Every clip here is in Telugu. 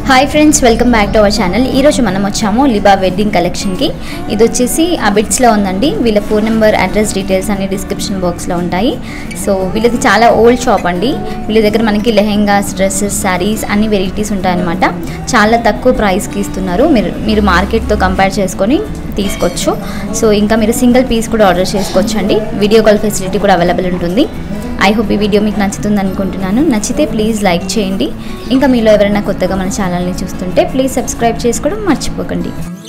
hi friends welcome back to our channel ఈరోజు మనం వచ్చాము లిబా వెడ్డింగ్ కలెక్షన్కి ఇది వచ్చేసి అబిట్స్లో ఉందండి వీళ్ళ ఫోన్ నెంబర్ అడ్రస్ డీటెయిల్స్ అన్ని డిస్క్రిప్షన్ బాక్స్లో ఉంటాయి సో వీళ్ళది చాలా ఓల్డ్ షాప్ అండి వీళ్ళ దగ్గర మనకి లెహెంగాస్ డ్రెస్సెస్ శారీస్ అన్ని వెరైటీస్ ఉంటాయన్నమాట చాలా తక్కువ ప్రైస్కి ఇస్తున్నారు మీరు మీరు మార్కెట్తో కంపేర్ చేసుకొని తీసుకోవచ్చు సో ఇంకా మీరు సింగిల్ పీస్ కూడా ఆర్డర్ చేసుకోవచ్చు అండి వీడియో కాల్ ఫెసిలిటీ కూడా అవైలబుల్ ఉంటుంది ఐ హోప్ ఈ వీడియో మీకు నచ్చుతుంది అనుకుంటున్నాను నచ్చితే ప్లీజ్ లైక్ చేయండి ఇంకా మీలో ఎవరైనా కొత్తగా మన ఛానల్ని చూస్తుంటే ప్లీజ్ సబ్స్క్రైబ్ చేసుకోవడం మర్చిపోకండి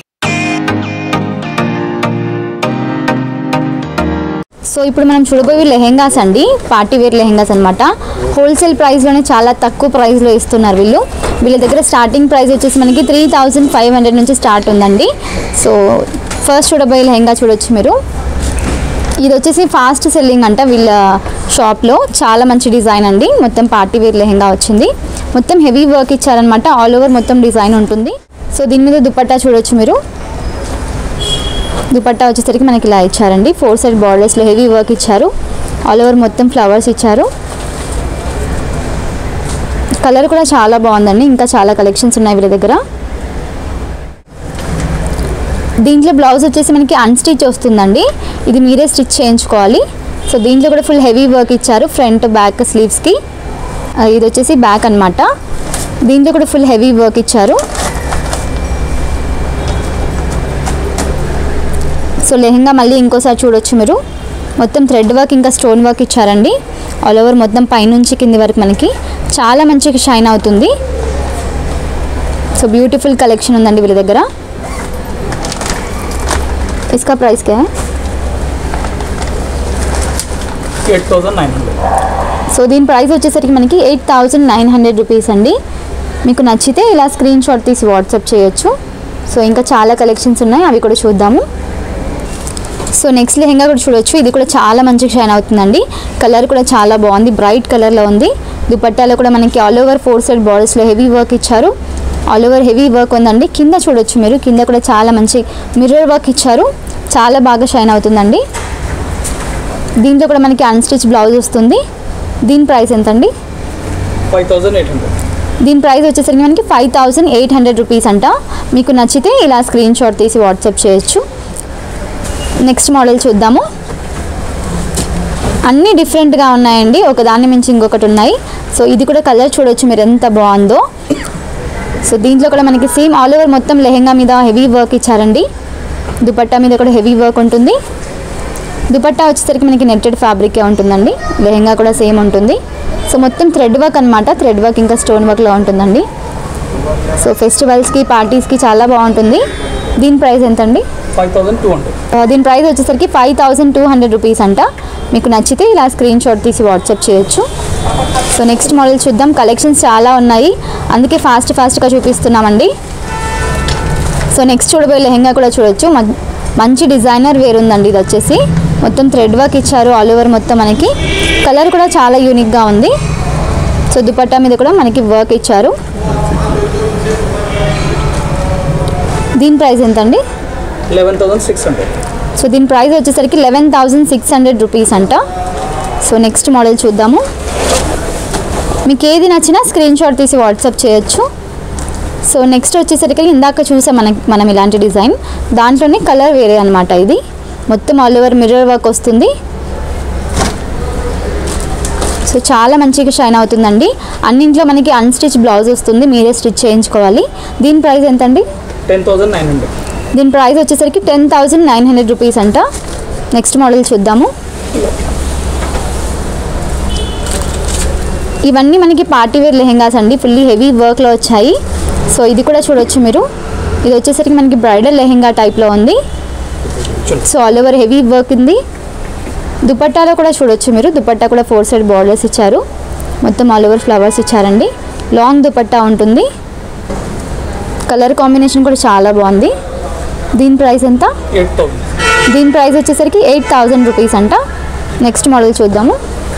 సో ఇప్పుడు మనం చూడబోయే లెహెంగాస్ అండి పార్టీ వేర్ లెహెంగాస్ అనమాట హోల్సేల్ ప్రైస్లోనే చాలా తక్కువ ప్రైస్లో ఇస్తున్నారు వీళ్ళు వీళ్ళ దగ్గర స్టార్టింగ్ ప్రైస్ వచ్చేసి మనకి త్రీ థౌజండ్ ఫైవ్ హండ్రెడ్ నుంచి స్టార్ట్ ఉందండి సో ఫస్ట్ చూడబోయే లెహెంగా చూడొచ్చు మీరు ఇది వచ్చేసి ఫాస్ట్ సెల్లింగ్ అంట వీళ్ళ షాప్లో చాలా మంచి డిజైన్ అండి మొత్తం పార్టీ వేర్ లెహెంగా వచ్చింది మొత్తం హెవీ వర్క్ ఇచ్చారనమాట ఆల్ ఓవర్ మొత్తం డిజైన్ ఉంటుంది సో దీని మీద దుపట్టా చూడొచ్చు మీరు దుపట్టా వచ్చేసరికి మనకి ఇలా ఇచ్చారండి ఫోర్ సైడ్ బార్డర్స్లో హెవీ వర్క్ ఇచ్చారు ఆల్ ఓవర్ మొత్తం ఫ్లవర్స్ ఇచ్చారు కలర్ కూడా చాలా బాగుందండి ఇంకా చాలా కలెక్షన్స్ ఉన్నాయి వీళ్ళ దగ్గర దీంట్లో బ్లౌజ్ వచ్చేసి మనకి అన్స్టిచ్ వస్తుందండి ఇది మీరే స్టిచ్ చేయించుకోవాలి సో దీంట్లో కూడా ఫుల్ హెవీ వర్క్ ఇచ్చారు ఫ్రంట్ బ్యాక్ స్లీవ్స్కి ఆ, ఇది వచ్చేసి బ్యాక్ అన్నమాట దీంట్లో కూడా ఫుల్ హెవీ వర్క్ ఇచ్చారు సో లెహెంగా మళ్ళీ ఇంకోసారి చూడొచ్చు మీరు మొత్తం థ్రెడ్ వర్క్ ఇంకా స్టోన్ వర్క్ ఇచ్చారండి ఆల్ ఓవర్ మొత్తం పైనుంచి కింది వరకు మనకి చాలా మంచిగా షైన్ అవుతుంది సో బ్యూటిఫుల్ కలెక్షన్ ఉందండి వీళ్ళ దగ్గర इसका प्राइस क्या है eight thousand nine hundred so దీని ప్రైస్ వచ్చేసరికి మనకి eight thousand nine hundred rupees అండి మీకు నచ్చితే ఇలా స్క్రీన్ షాట్ తీసి వాట్సాప్ చేయొచ్చు సో ఇంకా చాలా కలెక్షన్స్ ఉన్నాయి అవి కూడా చూద్దాము సో నెక్స్ట్ లెహెంగా కూడా చూడొచ్చు ఇది కూడా చాలా మంచిగా షైన్ అవుతుందండి కలర్ కూడా చాలా బాగుంది బ్రైట్ కలర్లో ఉంది దుపట్టాలో కూడా మనకి ఆల్ ఓవర్ ఫోర్ సైడ్ బార్డర్స్లో హెవీ వర్క్ ఇచ్చారు ఆల్ ఓవర్ హెవీ వర్క్ ఉందండి కింద చూడొచ్చు మీరు కింద కూడా చాలా మంచి మిర్రర్ వర్క్ ఇచ్చారు చాలా బాగా షైన్ అవుతుందండి దీంట్లో కూడా మనకి అన్స్టిచ్ బ్లౌజ్ వస్తుంది దీని ప్రైస్ ఎంత అండి ఫైవ్ థౌజండ్ ఎయిట్ హండ్రెడ్ దీని ప్రైస్ వచ్చేసరికి మనకి five thousand eight hundred rupees అంట మీకు నచ్చితే ఇలా స్క్రీన్ షాట్ తీసి వాట్సాప్ చేయొచ్చు నెక్స్ట్ మోడల్ చూద్దాము అన్నీ డిఫరెంట్గా ఉన్నాయండి ఒకదాన్ని మించి ఇంకొకటి ఉన్నాయి సో ఇది కూడా కలర్ చూడొచ్చు మీరు ఎంత బాగుందో సో దీంట్లో కూడా మనకి సేమ్ ఆల్ ఓవర్ మొత్తం లెహెంగా మీద హెవీ వర్క్ ఇచ్చారండి దుపట్టా మీద కూడా హెవీ వర్క్ ఉంటుంది దుపట్టా వచ్చేసరికి మనకి నెట్టెడ్ ఫ్యాబ్రికే ఉంటుందండి లెహెంగా కూడా సేమ్ ఉంటుంది సో మొత్తం థ్రెడ్ వర్క్ అనమాట థ్రెడ్ వర్క్ ఇంకా స్టోన్ వర్క్లో ఉంటుందండి సో ఫెస్టివల్స్కి పార్టీస్కి చాలా బాగుంటుంది దీని ప్రైస్ ఎంత అండి ఫైవ్ థౌజండ్ టూ హండ్రెడ్ ఆ, దీని ప్రైస్ వచ్చేసరికి five thousand two hundred rupees అంట మీకు నచ్చితే ఇలా స్క్రీన్ షాట్ తీసి వాట్సాప్ చేయొచ్చు సో నెక్స్ట్ మోడల్ చూద్దాం కలెక్షన్స్ చాలా ఉన్నాయి అందుకే ఫాస్ట్ ఫాస్ట్గా చూపిస్తున్నామండి సో నెక్స్ట్ చూడబోయే లెహెంగా కూడా చూడొచ్చు మ- మంచి డిజైనర్ వేర్ ఉందండి ఇది వచ్చేసి మొత్తం థ్రెడ్ వర్క్ ఇచ్చారు ఆల్ ఓవర్ మొత్తం మనకి కలర్ కూడా చాలా యూనిక్గా ఉంది సో దుపట్టా మీద కూడా మనకి వర్క్ ఇచ్చారు దీని ప్రైస్ ఎంత అండి eleven thousand six hundred so దీని ప్రైస్ వచ్చేసరికి eleven thousand six hundred rupees అంట సో నెక్స్ట్ మోడల్ చూద్దాము మీకు ఏది నచ్చినా స్క్రీన్ షాట్ తీసి వాట్సాప్ చేయొచ్చు సో నెక్స్ట్ వచ్చేసరికి ఇందాక చూసాం మన మనం ఇలాంటి డిజైన్ దాంట్లోనే కలర్ వేరే అనమాట ఇది మొత్తం ఆల్ ఓవర్ మిర్రర్ వర్క్ వస్తుంది సో చాలా మంచిగా షైన్ అవుతుందండి అన్నింట్లో మనకి అన్స్టిచ్ బ్లౌజ్ వస్తుంది మీరే స్టిచ్ చేయించుకోవాలి దీని ప్రైస్ ఎంత అండి టెన్ థౌజండ్ నైన్ హండ్రెడ్ దీని ప్రైస్ వచ్చేసరికి ten thousand nine hundred rupees అంట నెక్స్ట్ మోడల్ చూద్దాము ఇవన్నీ మనకి పార్టీ వేర్ లెహెంగాస్ అండి ఫుల్లీ హెవీ వర్క్లో వచ్చాయి సో ఇది కూడా చూడొచ్చు మీరు ఇది వచ్చేసరికి మనకి బ్రైడల్ లెహెంగా టైప్లో ఉంది so all over heavy work ఉంది దుపట్టాలో కూడా చూడొచ్చు మీరు దుపట్టా కూడా ఫోర్ సైడ్ బార్డర్స్ ఇచ్చారు మొత్తం ఆల్ ఓవర్ ఫ్లవర్స్ ఇచ్చారండి లాంగ్ దుపట్టా ఉంటుంది కలర్ కాంబినేషన్ కూడా చాలా బాగుంది దీని ప్రైస్ ఎంత ఎయిట్ థౌజండ్ దీని ప్రైస్ వచ్చేసరికి ఎయిట్ థౌజండ్ రూపీస్ అంట నెక్స్ట్ మోడల్ చూద్దాము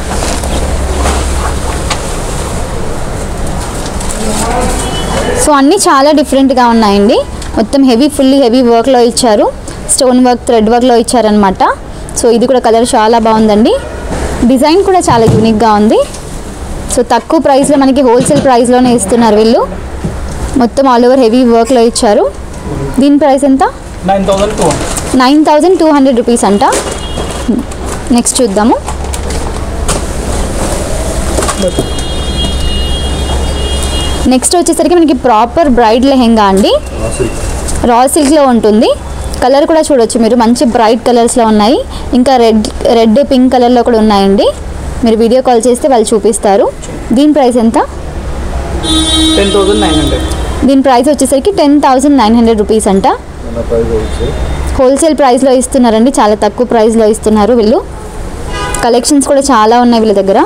సో అన్నీ చాలా డిఫరెంట్గా ఉన్నాయండి మొత్తం హెవీ ఫుల్లీ హెవీ వర్క్లో ఇచ్చారు స్టోన్ వర్క్ థ్రెడ్ వర్క్లో ఇచ్చారనమాట సో ఇది కూడా కలర్ చాలా బాగుందండి డిజైన్ కూడా చాలా యూనిక్గా ఉంది సో తక్కువ ప్రైస్లో మనకి హోల్సేల్ ప్రైస్లోనే ఇస్తున్నారు వీళ్ళు మొత్తం ఆల్ ఓవర్ హెవీ వర్క్లో ఇచ్చారు దీని ప్రైస్ ఎంత nine thousand two hundred nine thousand two hundred rupees అంట నెక్స్ట్ చూద్దాము నెక్స్ట్ వచ్చేసరికి మనకి ప్రాపర్ బ్రైడ్ లెహెంగా అండి రా సిల్క్లో ఉంటుంది కలర్ కూడా చూడొచ్చు మీరు మంచి బ్రైట్ కలర్స్లో ఉన్నాయి ఇంకా రెడ్ రెడ్ పింక్ కలర్లో కూడా ఉన్నాయండి మీరు వీడియో కాల్ చేస్తే వాళ్ళు చూపిస్తారు దీని ప్రైస్ ఎంత టెన్ థౌజండ్ నైన్ హండ్రెడ్ దీని ప్రైస్ వచ్చేసరికి ten thousand nine hundred rupees అంట హోల్సేల్ ప్రైస్లో ఇస్తున్నారండి చాలా తక్కువ ప్రైస్లో ఇస్తున్నారు వీళ్ళు కలెక్షన్స్ కూడా చాలా ఉన్నాయి వీళ్ళ దగ్గర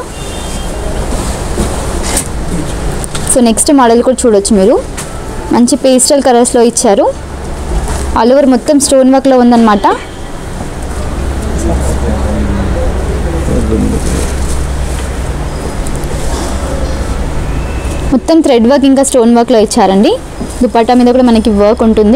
సో నెక్స్ట్ మోడల్ కూడా చూడొచ్చు మీరు మంచి పేస్టల్ కలర్స్లో ఇచ్చారు ఆల్ ఓవర్ మొత్తం స్టోన్ వర్క్లో ఉందన్నమాట మొత్తం థ్రెడ్ వర్క్ ఇంకా స్టోన్ వర్క్లో ఇచ్చారండి దుపట్టా మీద కూడా మనకి వర్క్ ఉంటుంది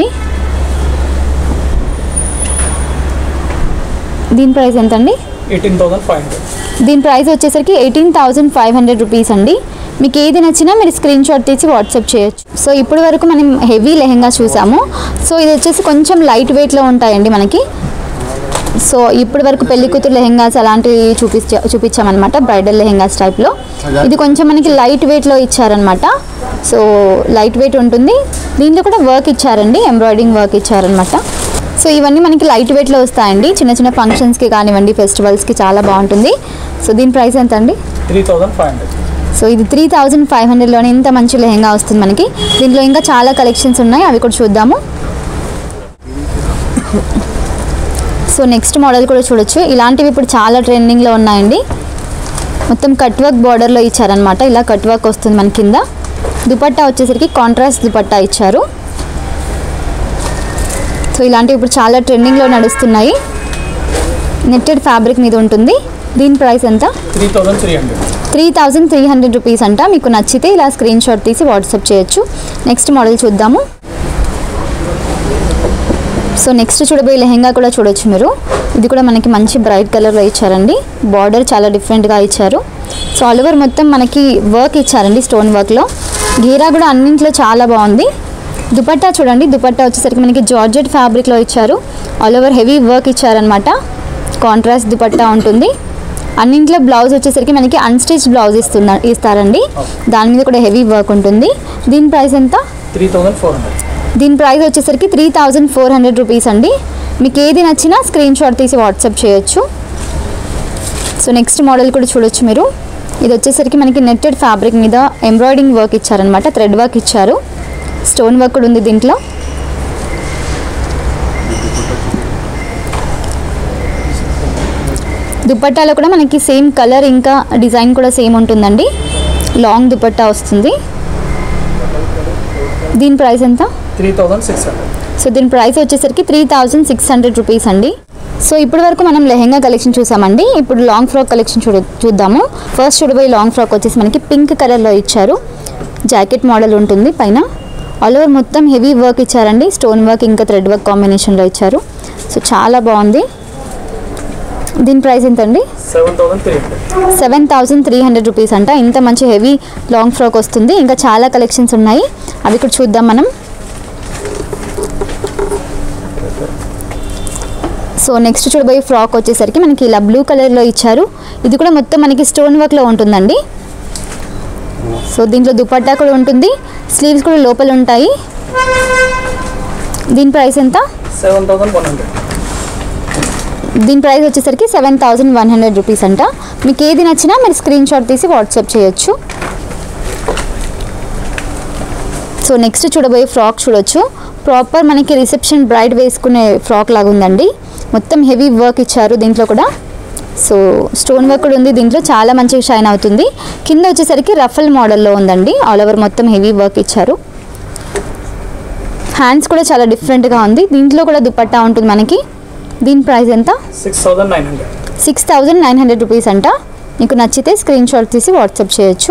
దీని ప్రైస్ ఎంత అండి ఎయిటీన్ థౌజండ్ ఫైవ్ హండ్రెడ్ దీని ప్రైస్ వచ్చేసరికి eighteen thousand five hundred rupees అండి మీకు ఏది నచ్చినా మీరు స్క్రీన్ షాట్ తీసి వాట్సాప్ చేయొచ్చు సో ఇప్పటి వరకు మనం హెవీ లెహెంగా చూసాము సో ఇది వచ్చేసి కొంచెం లైట్ వెయిట్లో ఉంటాయండి మనకి సో ఇప్పటి వరకు పెళ్లి కూతురు లెహెంగాస్ అలాంటివి చూపించా చూపించామన్నమాట బ్రైడల్ లెహెంగాస్ టైప్లో ఇది కొంచెం మనకి లైట్ వెయిట్లో ఇచ్చారనమాట సో లైట్ వెయిట్ ఉంటుంది దీంట్లో కూడా వర్క్ ఇచ్చారండి ఎంబ్రాయిడింగ్ వర్క్ ఇచ్చారనమాట సో ఇవన్నీ మనకి లైట్ వెయిట్లో వస్తాయండి చిన్న చిన్న ఫంక్షన్స్కి కానివ్వండి ఫెస్టివల్స్కి చాలా బాగుంటుంది సో దీని ప్రైస్ ఎంత అండి three thousand five hundred so ఇది త్రీ థౌజండ్ ఫైవ్ హండ్రెడ్లోనే ఇంత మంచి లెహెంగా వస్తుంది మనకి దీంట్లో ఇంకా చాలా కలెక్షన్స్ ఉన్నాయి అవి కూడా చూద్దాము సో నెక్స్ట్ మోడల్ కూడా చూడొచ్చు ఇలాంటివి ఇప్పుడు చాలా ట్రెండింగ్లో ఉన్నాయండి మొత్తం కట్ వర్క్ బార్డర్లో ఇచ్చారనమాట ఇలా కట్ వర్క్ వస్తుంది మన కింద దుపట్టా వచ్చేసరికి కాంట్రాస్ట్ దుపట్టా ఇచ్చారు సో ఇలాంటివి ఇప్పుడు చాలా ట్రెండింగ్లో నడుస్తున్నాయి నెట్టెడ్ ఫ్యాబ్రిక్ మీద ఉంటుంది దీని ప్రైస్ ఎంత three thousand three hundred three thousand three hundred rupees అంట మీకు నచ్చితే ఇలా స్క్రీన్ షాట్ తీసి వాట్సాప్ చేయొచ్చు నెక్స్ట్ మోడల్ చూద్దాము సో నెక్స్ట్ చూడబోయే లెహెంగా కూడా చూడొచ్చు మీరు ఇది కూడా మనకి మంచి బ్రైట్ కలర్లో ఇచ్చారండి బార్డర్ చాలా డిఫరెంట్గా ఇచ్చారు సో ఆల్ ఓవర్ మొత్తం మనకి వర్క్ ఇచ్చారండి స్టోన్ వర్క్లో గీరా కూడా అన్నింట్లో చాలా బాగుంది దుపట్టా చూడండి దుపట్టా వచ్చేసరికి మనకి జార్జెట్ ఫ్యాబ్రిక్లో ఇచ్చారు ఆల్ ఓవర్ హెవీ వర్క్ ఇచ్చారనమాట కాంట్రాస్ట్ దుపట్టా ఉంటుంది అన్నింట్లో బ్లౌజ్ వచ్చేసరికి మనకి అన్స్టిచ్ బ్లౌజ్ ఇస్తున్నా ఇస్తారండి దాని మీద కూడా హెవీ వర్క్ ఉంటుంది దీని ప్రైస్ ఎంత త్రీ థౌజండ్ ఫోర్ హండ్రెడ్ దీని ప్రైస్ వచ్చేసరికి three thousand four hundred rupees అండి మీకు ఏది నచ్చినా స్క్రీన్ షాట్ తీసి వాట్సాప్ చేయొచ్చు సో నెక్స్ట్ మోడల్ కూడా చూడొచ్చు మీరు ఇది వచ్చేసరికి మనకి నెట్టెడ్ ఫ్యాబ్రిక్ మీద ఎంబ్రాయిడింగ్ వర్క్ ఇచ్చారనమాట థ్రెడ్ వర్క్ ఇచ్చారు స్టోన్ వర్క్ కూడా ఉంది దీంట్లో దుపట్టాలో కూడా మనకి సేమ్ కలర్ ఇంకా డిజైన్ కూడా సేమ్ ఉంటుందండి లాంగ్ దుపట్టా వస్తుంది దీని ప్రైస్ ఎంత three thousand six hundred so దీని ప్రైస్ వచ్చేసరికి three thousand six hundred rupees అండి సో ఇప్పటి వరకు మనం లెహెంగా కలెక్షన్ చూసామండి ఇప్పుడు లాంగ్ ఫ్రాక్ కలెక్షన్ చూడ చూద్దాము ఫస్ట్ చూడబోయే లాంగ్ ఫ్రాక్ వచ్చేసి మనకి పింక్ కలర్లో ఇచ్చారు జాకెట్ మోడల్ ఉంటుంది పైన ఆల్ ఓవర్ మొత్తం హెవీ వర్క్ ఇచ్చారండి స్టోన్ వర్క్ ఇంకా థ్రెడ్ వర్క్ కాంబినేషన్లో ఇచ్చారు సో చాలా బాగుంది దీని ప్రైస్ ఎంత అండి seven thousand three hundred seven thousand three hundred rupees అంట ఇంత మంచి హెవీ లాంగ్ ఫ్రాక్ వస్తుంది ఇంకా చాలా కలెక్షన్స్ ఉన్నాయి అవి కూడా చూద్దాం మనం సో నెక్స్ట్ చూడబోయే ఫ్రాక్ వచ్చేసరికి మనకి ఇలా బ్లూ కలర్లో ఇచ్చారు ఇది కూడా మొత్తం మనకి స్టోన్ వర్క్లో ఉంటుందండి సో దీంట్లో దుపట్టా కూడా ఉంటుంది స్లీవ్స్ కూడా లోపల ఉంటాయి దీని ప్రైస్ ఎంత సెవెన్ థౌజండ్ వన్ హండ్రెడ్ దీని ప్రైస్ వచ్చేసరికి seven thousand one hundred rupees అంట మీకు ఏది నచ్చినా మీరు స్క్రీన్ షాట్ తీసి వాట్సాప్ చేయొచ్చు సో నెక్స్ట్ చూడబోయే ఫ్రాక్ చూడొచ్చు ప్రాపర్ మనకి రిసెప్షన్ బ్రైడ్ వేసుకునే ఫ్రాక్ లాగా ఉందండి మొత్తం హెవీ వర్క్ ఇచ్చారు దీంట్లో కూడా సో స్టోన్ వర్క్ కూడా ఉంది దీంట్లో చాలా మంచిగా షైన్ అవుతుంది కింద వచ్చేసరికి రఫల్ మోడల్లో ఉందండి ఆల్ ఓవర్ మొత్తం హెవీ వర్క్ ఇచ్చారు హ్యాండ్స్ కూడా చాలా డిఫరెంట్గా ఉంది దీంట్లో కూడా దుపట్టా ఉంటుంది మనకి దీని ప్రైస్ ఎంత six thousand nine hundred six thousand nine hundred rupees అంట మీకు నచ్చితే స్క్రీన్ షాట్ తీసి వాట్సాప్ చేయొచ్చు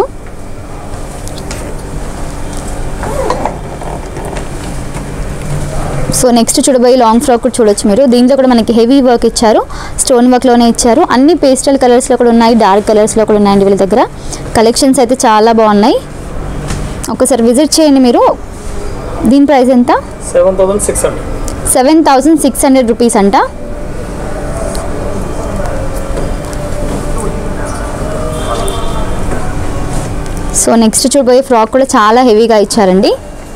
సో నెక్స్ట్ చూడబోయే లాంగ్ ఫ్రాక్ కూడా చూడొచ్చు మీరు దీంట్లో కూడా మనకి హెవీ వర్క్ ఇచ్చారు స్టోన్ వర్క్లోనే ఇచ్చారు అన్ని పేస్టల్ కలర్స్లో కూడా ఉన్నాయి డార్క్ కలర్స్లో కూడా ఉన్నాయండి వీళ్ళ దగ్గర కలెక్షన్స్ అయితే చాలా బాగున్నాయి ఒకసారి విజిట్ చేయండి మీరు దీని ప్రైస్ ఎంత seven thousand six hundred seven thousand six hundred rupees అంట సో నెక్స్ట్ చూడబోయే ఫ్రాక్ కూడా చాలా హెవీగా ఇచ్చారండి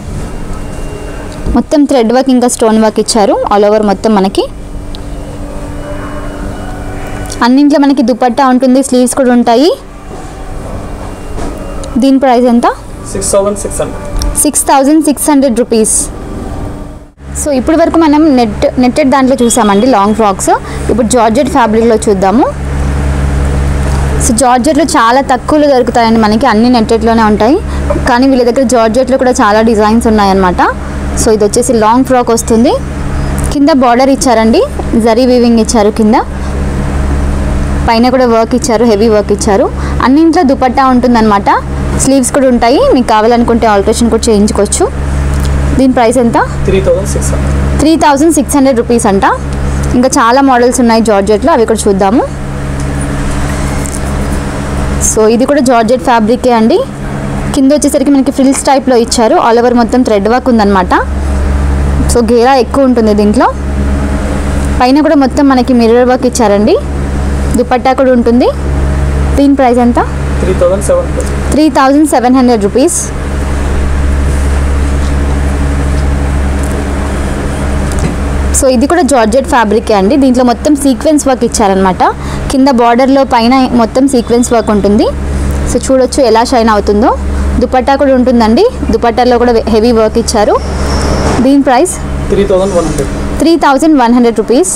మొత్తం థ్రెడ్ వర్క్ ఇంకా స్టోన్ వర్క్ ఇచ్చారు ఆల్ ఓవర్ మొత్తం మనకి అన్నింట్లో మనకి దుపట్టా ఉంటుంది స్లీవ్స్ కూడా ఉంటాయి దీని ప్రైస్ ఎంత six thousand six hundred six thousand six hundred rupees so ఇప్పటి వరకు మనం నెట్ నెట్టెడ్ దాంట్లో చూసామండి లాంగ్ ఫ్రాక్స్ ఇప్పుడు జార్జెట్ ఫ్యాబ్రిక్లో చూద్దాము సో జార్జెట్లో చాలా తక్కువలో దొరుకుతాయండి మనకి అన్ని నెట్టెడ్లోనే ఉంటాయి కానీ వీళ్ళ దగ్గర జార్జెట్లో కూడా చాలా డిజైన్స్ ఉన్నాయన్నమాట సో ఇది వచ్చేసి లాంగ్ ఫ్రాక్ వస్తుంది కింద బార్డర్ ఇచ్చారండి జరీ వీవింగ్ ఇచ్చారు కింద పైన కూడా వర్క్ ఇచ్చారు హెవీ వర్క్ ఇచ్చారు అన్నింట్లో దుపట్టా ఉంటుందన్నమాట స్లీవ్స్ కూడా ఉంటాయి మీకు కావాలనుకుంటే ఆల్టరేషన్ కూడా చేయించుకోవచ్చు దీని ప్రైస్ ఎంత three thousand six hundred three thousand six hundred rupees అంట ఇంకా చాలా మోడల్స్ ఉన్నాయి జార్జెట్లో అవి కూడా చూద్దాము సో ఇది కూడా జార్జెట్ ఫ్యాబ్రికే అండి కింద వచ్చేసరికి మనకి ఫ్రిల్స్ టైప్లో ఇచ్చారు ఆల్ ఓవర్ మొత్తం థ్రెడ్ వర్క్ ఉందన్నమాట సో గేరా ఎక్కువ ఉంటుంది దీంట్లో పైన కూడా మొత్తం మనకి మిర్రర్ వర్క్ ఇచ్చారండి దుపట్టా కూడా ఉంటుంది దీని ప్రైస్ ఎంత three thousand seven hundred three thousand seven hundred rupees so ఇది కూడా జార్జెట్ ఫ్యాబ్రికే అండి దీంట్లో మొత్తం సీక్వెన్స్ వర్క్ ఇచ్చారనమాట కింద బార్డర్లో పైన మొత్తం సీక్వెన్స్ వర్క్ ఉంటుంది సో చూడొచ్చు ఎలా షైన్ అవుతుందో దుపట్టా కూడా ఉంటుందండి దుపట్టాలో కూడా హెవీ వర్క్ ఇచ్చారు దీని price three thousand one hundred three thousand one hundred rupees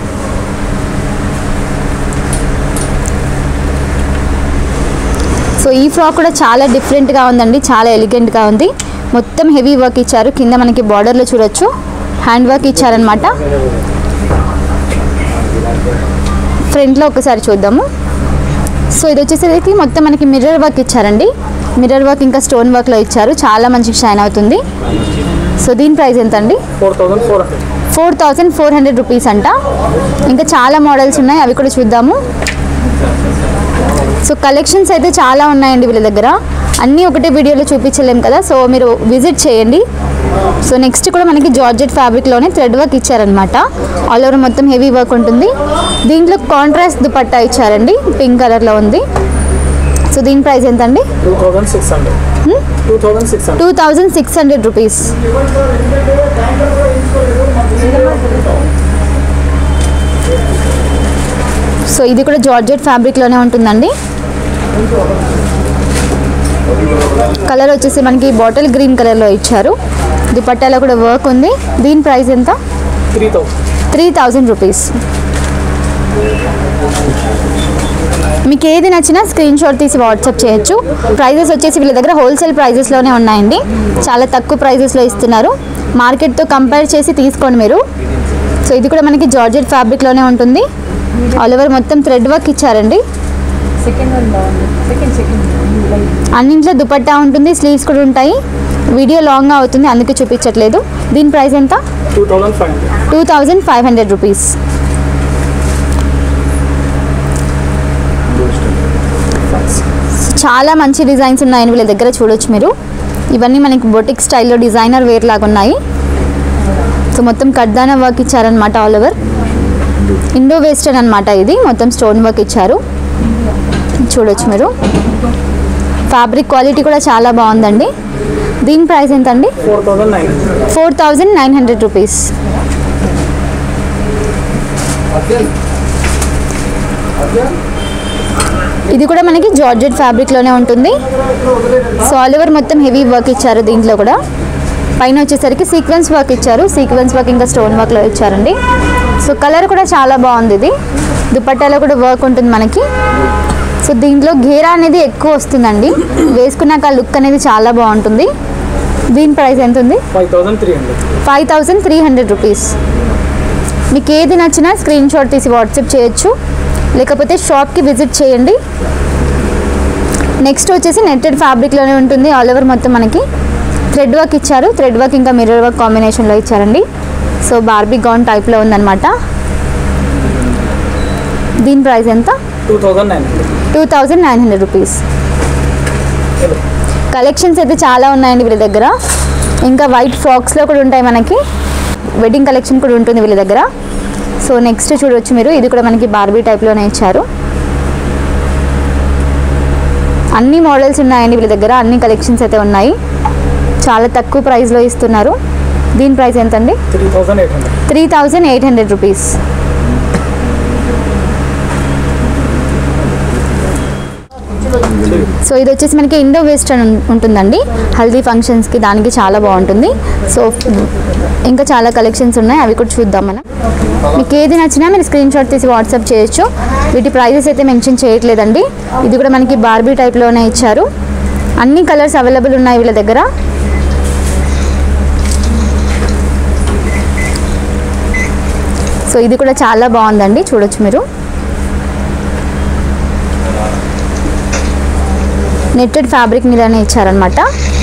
so ఈ ఫ్రాక్ కూడా చాలా డిఫరెంట్గా ఉందండి చాలా ఎలిగెంట్గా ఉంది మొత్తం హెవీ వర్క్ ఇచ్చారు కింద మనకి బార్డర్లో చూడొచ్చు హ్యాండ్ వర్క్ ఇచ్చారనమాట ఫ్రంట్లో ఒకసారి చూద్దాము సో ఇది వచ్చేసరికి మొత్తం మనకి మిర్రర్ వర్క్ ఇచ్చారండి మిర్రర్ వర్క్ ఇంకా స్టోన్ వర్క్లో ఇచ్చారు చాలా మంచి షైన్ అవుతుంది సో దీని ప్రైస్ ఎంత అండి four thousand four hundred four thousand four hundred rupees అంట ఇంకా చాలా మోడల్స్ ఉన్నాయి అవి కూడా చూద్దాము సో కలెక్షన్స్ అయితే చాలా ఉన్నాయండి వీళ్ళ దగ్గర అన్నీ ఒకటే వీడియోలో చూపించలేం కదా సో మీరు విజిట్ చేయండి సో నెక్స్ట్ కూడా మనకి జార్జెట్ ఫ్యాబ్రిక్లోనే థ్రెడ్ వర్క్ ఇచ్చారనమాట ఆల్ ఓవర్ మొత్తం హెవీ వర్క్ ఉంటుంది దీంట్లో కాంట్రాస్ట్ దుపట్టా ఇచ్చారండి పింక్ కలర్లో ఉంది సో దీని ప్రైస్ ఎంత అండి two thousand six hundred two thousand six hundred two thousand six hundred rupees so ఇది కూడా జార్జెట్ ఫ్యాబ్రిక్లోనే ఉంటుందండి కలర్ వచ్చేసి మనకి బాటిల్ గ్రీన్ కలర్లో ఇచ్చారు దుపట్టాలో కూడా వర్క్ ఉంది దీని ప్రైస్ ఎంత three thousand three thousand rupees మీకు ఏది నచ్చినా స్క్రీన్ షాట్ తీసి వాట్సాప్ చేయొచ్చు ప్రైజెస్ వచ్చేసి వీళ్ళ దగ్గర హోల్సేల్ ప్రైజెస్లోనే ఉన్నాయండి చాలా తక్కువ ప్రైజెస్లో ఇస్తున్నారు మార్కెట్తో కంపేర్ చేసి తీసుకోండి మీరు సో ఇది కూడా మనకి జార్జెట్ ఫ్యాబ్రిక్లోనే ఉంటుంది ఆల్ ఓవర్ మొత్తం థ్రెడ్ వర్క్ ఇచ్చారండి సెకండ్ వన్ బాగుంది సెకండ్ సెకండ్ అన్నింట్లో దుపట్టా ఉంటుంది స్లీవ్స్ కూడా ఉంటాయి వీడియో లాంగ్గా అవుతుంది అందుకే చూపించట్లేదు దీని ప్రైస్ ఎంత two thousand five hundred two thousand five hundred rupees చాలా మంచి డిజైన్స్ ఉన్నాయని వీళ్ళ దగ్గర చూడొచ్చు మీరు ఇవన్నీ మనకి బొటిక్ స్టైల్లో డిజైనర్ వేర్ లాగా ఉన్నాయి సో మొత్తం కడ్దానా వర్క్ ఇచ్చారనమాట ఆల్ ఓవర్ ఇండో వెస్టర్న్ అనమాట ఇది మొత్తం స్టోన్ వర్క్ ఇచ్చారు చూడొచ్చు మీరు ఫ్యాబ్రిక్ క్వాలిటీ కూడా చాలా బాగుందండి దీని ప్రైస్ ఎంత అండి four thousand nine hundred four thousand nine hundred rupees ఇది కూడా మనకి జార్జెట్ ఫ్యాబ్రిక్లోనే ఉంటుంది సో ఆల్ ఓవర్ మొత్తం హెవీ వర్క్ ఇచ్చారు దీంట్లో కూడా పైన వచ్చేసరికి సీక్వెన్స్ వర్క్ ఇచ్చారు సీక్వెన్స్ వర్క్ ఇంకా స్టోన్ వర్క్లో ఇచ్చారండి సో కలర్ కూడా చాలా బాగుంది ఇది దుపట్టాలో కూడా వర్క్ ఉంటుంది మనకి సో దీంట్లో ఘేరా అనేది ఎక్కువ వస్తుందండి వేసుకున్నాక లుక్ అనేది చాలా బాగుంటుంది దీని ప్రైస్ ఎంత ఉంది five thousand three hundred five thousand three hundred rupees మీకు ఏది నచ్చినా స్క్రీన్ షాట్ తీసి వాట్సాప్ చేయొచ్చు లేకపోతే షాప్కి విజిట్ చేయండి నెక్స్ట్ వచ్చేసి నెట్టెడ్ ఫ్యాబ్రిక్లోనే ఉంటుంది ఆల్ ఓవర్ మొత్తం మనకి థ్రెడ్ వర్క్ ఇచ్చారు థ్రెడ్ వర్క్ ఇంకా మిర్రర్ వర్క్ కాంబినేషన్లో ఇచ్చారండి సో బార్బీ గౌన్ టైప్లో ఉందన్నమాట దీని ప్రైస్ ఎంత two thousand nine hundred two thousand nine hundred rupees collections అయితే చాలా ఉన్నాయండి వీళ్ళ దగ్గర ఇంకా వైట్ ఫ్రాక్స్లో కూడా ఉంటాయి మనకి వెడ్డింగ్ కలెక్షన్ కూడా ఉంటుంది వీళ్ళ దగ్గర సో నెక్స్ట్ చూడవచ్చు మీరు ఇది కూడా మనకి బార్బీ టైప్లోనే ఇచ్చారు అన్ని మోడల్స్ ఉన్నాయండి వీళ్ళ దగ్గర అన్ని కలెక్షన్స్ అయితే ఉన్నాయి చాలా తక్కువ ప్రైస్లో ఇస్తున్నారు దీని ప్రైస్ ఎంతండి three thousand eight hundred three thousand eight hundred rupees so ఇది వచ్చేసి మనకి ఇండో వెస్టర్న్ ఉం- ఉంటుందండి హల్దీ ఫంక్షన్స్కి దానికి చాలా బాగుంటుంది సో ఇంకా చాలా కలెక్షన్స్ ఉన్నాయి అవి కూడా చూద్దాం మనం మీకు ఏది నచ్చినా మీరు స్క్రీన్ షాట్ తీసి వాట్సాప్ చేయొచ్చు వీటి ప్రైజెస్ అయితే మెన్షన్ చేయట్లేదండి ఇది కూడా మనకి బార్బీ టైప్లోనే ఇచ్చారు అన్ని కలర్స్ అవైలబుల్ ఉన్నాయి వీళ్ళ దగ్గర సో ఇది కూడా చాలా బాగుందండి చూడొచ్చు మీరు నెట్టెడ్ ఫ్యాబ్రిక్ మీదనే ఇచ్చారనమాట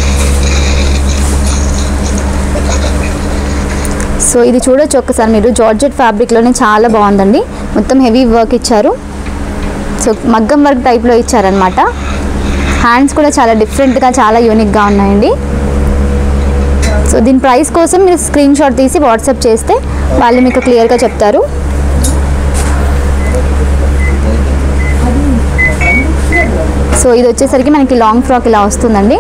సో ఇది చూడొచ్చు ఒక్కసారి మీరు జార్జెట్ ఫ్యాబ్రిక్లోనే చాలా బాగుందండి మొత్తం హెవీ వర్క్ ఇచ్చారు సో మగ్గం వర్క్ టైప్లో ఇచ్చారనమాట హ్యాండ్స్ కూడా చాలా డిఫరెంట్గా చాలా యూనిక్గా ఉన్నాయండి సో దీని ప్రైస్ కోసం మీరు స్క్రీన్ షాట్ తీసి వాట్సాప్ చేస్తే వాళ్ళు మీకు క్లియర్గా చెప్తారు సో ఇది వచ్చేసరికి మనకి లాంగ్ ఫ్రాక్ ఇలా వస్తుందండి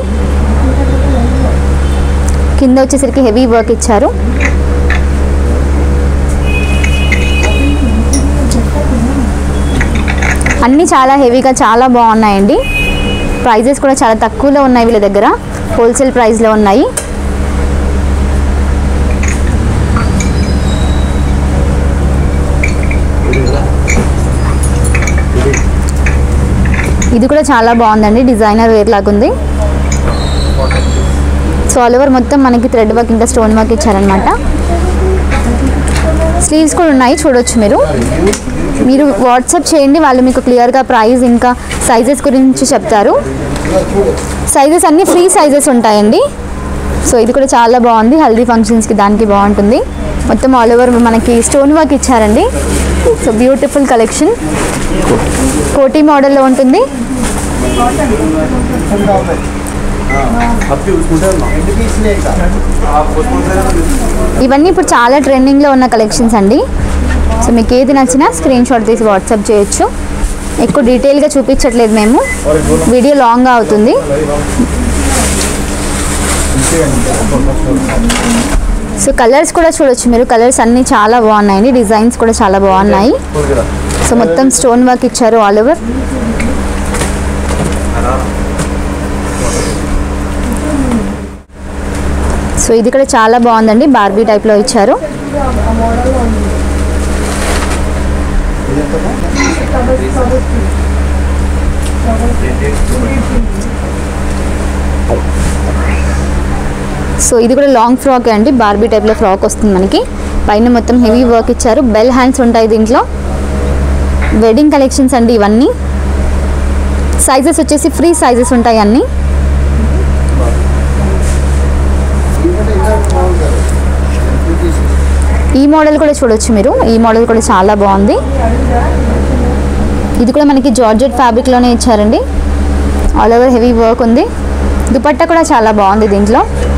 కింద వచ్చేసరికి హెవీ వర్క్ ఇచ్చారు అన్నీ చాలా హెవీగా చాలా బాగున్నాయండి ప్రైజెస్ కూడా చాలా తక్కువలో ఉన్నాయి వీళ్ళ దగ్గర హోల్సేల్ ప్రైస్లో ఉన్నాయి ఇది కూడా చాలా బాగుందండి డిజైనర్ వేర్ లాగా ఉంది సో ఆల్ ఓవర్ మొత్తం మనకి థ్రెడ్ వర్క్ ఇంకా స్టోన్ వర్క్ ఇచ్చారనమాట స్లీవ్స్ కూడా ఉన్నాయి చూడొచ్చు మీరు మీరు వాట్సాప్ చేయండి వాళ్ళు మీకు క్లియర్గా ప్రైస్ ఇంకా సైజెస్ గురించి చెప్తారు సైజెస్ అన్నీ ఫ్రీ సైజెస్ ఉంటాయండి సో ఇది కూడా చాలా బాగుంది హల్దీ ఫంక్షన్స్కి దానికి బాగుంటుంది మొత్తం ఆల్ ఓవర్ మనకి స్టోన్ వర్క్ ఇచ్చారండి సో బ్యూటిఫుల్ కలెక్షన్ కోటీ మోడల్లో ఉంటుంది ఇవన్నీ ఇప్పుడు చాలా ట్రెండింగ్లో ఉన్న కలెక్షన్స్ అండి సో మీకు ఏది నచ్చినా స్క్రీన్ షాట్ తీసి వాట్సాప్ చేయొచ్చు ఎక్కువ డీటెయిల్గా చూపించట్లేదు మేము వీడియో లాంగ్గా అవుతుంది సో కలర్స్ కూడా చూడొచ్చు మీరు కలర్స్ అన్నీ చాలా బాగున్నాయండి డిజైన్స్ కూడా చాలా బాగున్నాయి సో మొత్తం స్టోన్ వర్క్ ఇచ్చారు ఆల్ ఓవర్ సో ఇది కూడా చాలా బాగుందండి బార్బీ టైప్లో ఇచ్చారు సో ఇది కూడా లాంగ్ ఫ్రాక్ అండి బార్బీ టైప్లో ఫ్రాక్ వస్తుంది మనకి పైన మొత్తం హెవీ వర్క్ ఇచ్చారు బెల్ హ్యాండ్స్ ఉంటాయి దీంట్లో వెడ్డింగ్ కలెక్షన్స్ అండి ఇవన్నీ సైజెస్ వచ్చేసి ఫ్రీ సైజెస్ ఉంటాయి అన్నీ ఈ మోడల్ కూడా చూడొచ్చు మీరు ఈ మోడల్ కూడా చాలా బాగుంది ఇది కూడా మనకి జార్జెట్ ఫ్యాబ్రిక్లోనే ఇచ్చారండి ఆల్ ఓవర్ హెవీ వర్క్ ఉంది దుపట్టా కూడా చాలా బాగుంది దీంట్లో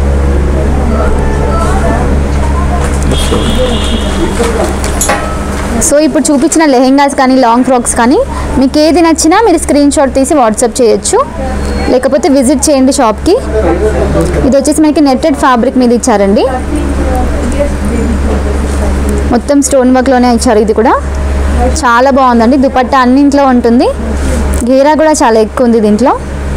సో ఇప్పుడు చూపించిన లెహెంగాస్ కానీ లాంగ్ ఫ్రాక్స్ కానీ మీకు ఏది నచ్చినా మీరు స్క్రీన్ షాట్ తీసి వాట్సాప్ చేయొచ్చు లేకపోతే విజిట్ చేయండి షాప్కి ఇది వచ్చేసి మనకి నెట్టెడ్ ఫ్యాబ్రిక్ మీద ఇచ్చారండి మొత్తం స్టోన్ వర్క్లోనే ఇచ్చారు ఇది కూడా చాలా బాగుందండి దుపట్టా అన్నింట్లో ఉంటుంది గేరా కూడా చాలా ఎక్కువ ఉంది దీంట్లో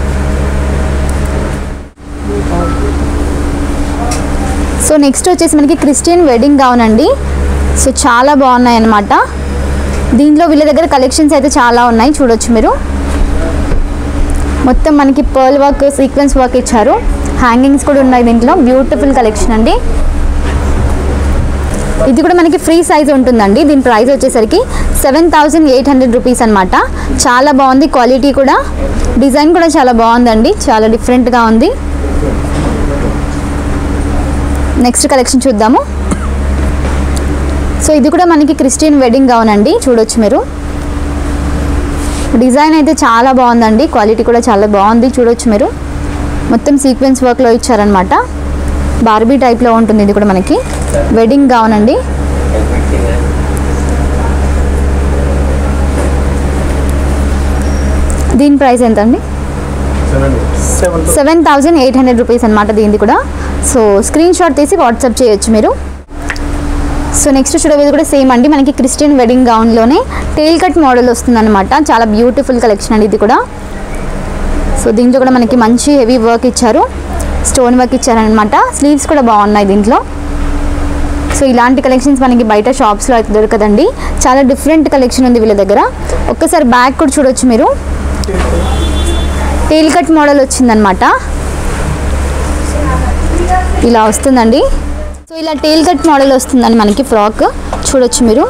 సో నెక్స్ట్ వచ్చేసి మనకి క్రిస్టియన్ వెడ్డింగ్ గౌన్ అండి సో చాలా బాగున్నాయి అన్నమాట దీంట్లో వీళ్ళ దగ్గర కలెక్షన్స్ అయితే చాలా ఉన్నాయి చూడొచ్చు మీరు మొత్తం మనకి పర్ల్ వర్క్ సీక్వెన్స్ వర్క్ ఇచ్చారు హ్యాంగింగ్స్ కూడా ఉన్నాయి దీంట్లో బ్యూటిఫుల్ కలెక్షన్ అండి ఇది కూడా మనకి ఫ్రీ సైజ్ ఉంటుందండి దీని ప్రైస్ వచ్చేసరికి seven thousand eight hundred rupees అనమాట చాలా బాగుంది క్వాలిటీ కూడా డిజైన్ కూడా చాలా బాగుందండి చాలా డిఫరెంట్గా ఉంది నెక్స్ట్ కలెక్షన్ చూద్దాము సో ఇది కూడా మనకి క్రిస్టియన్ వెడ్డింగ్ గౌన్ అండి చూడొచ్చు మీరు డిజైన్ అయితే చాలా బాగుందండి క్వాలిటీ కూడా చాలా బాగుంది చూడొచ్చు మీరు మొత్తం సీక్వెన్స్ వర్క్లో ఇచ్చారనమాట బార్బీ టైప్లో ఉంటుంది ఇది కూడా మనకి వెడ్డింగ్ గౌన్ అండి దీని ప్రైస్ ఎంత అండి seven seven thousand eight hundred rupees అనమాట దీనిది కూడా సో స్క్రీన్ షాట్ తీసి వాట్సాప్ చేయొచ్చు మీరు సో నెక్స్ట్ చూడబోయేది కూడా సేమ్ అండి మనకి క్రిస్టియన్ వెడ్డింగ్ గౌన్లోనే టెయిల్ కట్ మోడల్ వస్తుందన్నమాట చాలా బ్యూటిఫుల్ కలెక్షన్ అండి ఇది కూడా సో దీంట్లో కూడా మనకి మంచి హెవీ వర్క్ ఇచ్చారు స్టోన్ వర్క్ ఇచ్చారనమాట స్లీవ్స్ కూడా బాగున్నాయి దీంట్లో సో ఇలాంటి కలెక్షన్స్ మనకి బయట షాప్స్లో అయితే దొరకదండి చాలా డిఫరెంట్ కలెక్షన్ ఉంది వీళ్ళ దగ్గర ఒక్కసారి బ్యాగ్ కూడా చూడొచ్చు మీరు టెయిల్ కట్ మోడల్ వచ్చిందనమాట ఇలా వస్తుందండి సో ఇలా టెయిల్ కట్ మోడల్ వస్తుందండి మనకి ఫ్రాక్ చూడొచ్చు మీరు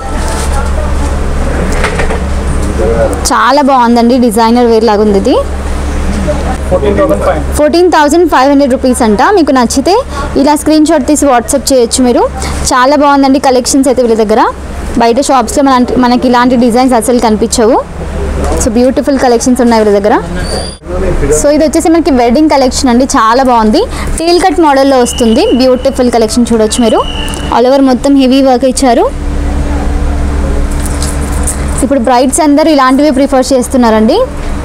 చాలా బాగుందండి డిజైనర్ వేర్ లాగా ఉంది ఇది fourteen thousand five fourteen thousand five hundred rupees అంట మీకు నచ్చితే ఇలా స్క్రీన్ షాట్ తీసి వాట్సాప్ చేయొచ్చు మీరు చాలా బాగుందండి కలెక్షన్స్ అయితే వీళ్ళ దగ్గర బయట షాప్స్లో మన మనకి ఇలాంటి డిజైన్స్ అసలు కనిపించవు సో బ్యూటిఫుల్ కలెక్షన్స్ ఉన్నాయి వీళ్ళ దగ్గర సో ఇది వచ్చేసి మనకి వెడ్డింగ్ కలెక్షన్ అండి చాలా బాగుంది టేల్ కట్ మోడల్లో వస్తుంది బ్యూటిఫుల్ కలెక్షన్ చూడొచ్చు మీరు ఆల్ ఓవర్ మొత్తం హెవీ వర్క్ ఇచ్చారు ఇప్పుడు బ్రైడ్స్ అందరూ ఇలాంటివి ప్రిఫర్ చేస్తున్నారండి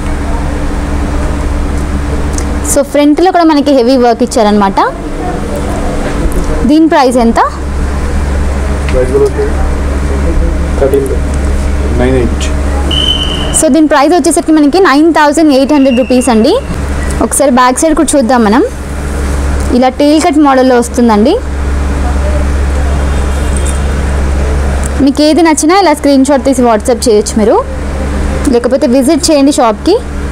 సో ఫ్రంట్లో కూడా మనకి హెవీ వర్క్ ఇచ్చారనమాట దీని ప్రైస్ ఎంత థర్టీన్ నైన్ ఎయిట్ సో దీని ప్రైస్ వచ్చేసరికి మనకి nine thousand eight hundred rupees అండి ఒకసారి బ్యాక్ సైడ్ కూడా చూద్దాం మనం ఇలా టేల్ కట్ మోడల్లో వస్తుందండి మీకు ఏది నచ్చినా ఇలా స్క్రీన్ షాట్ తీసి వాట్సాప్ చేయొచ్చు మీరు లేకపోతే విజిట్ చేయండి షాప్కి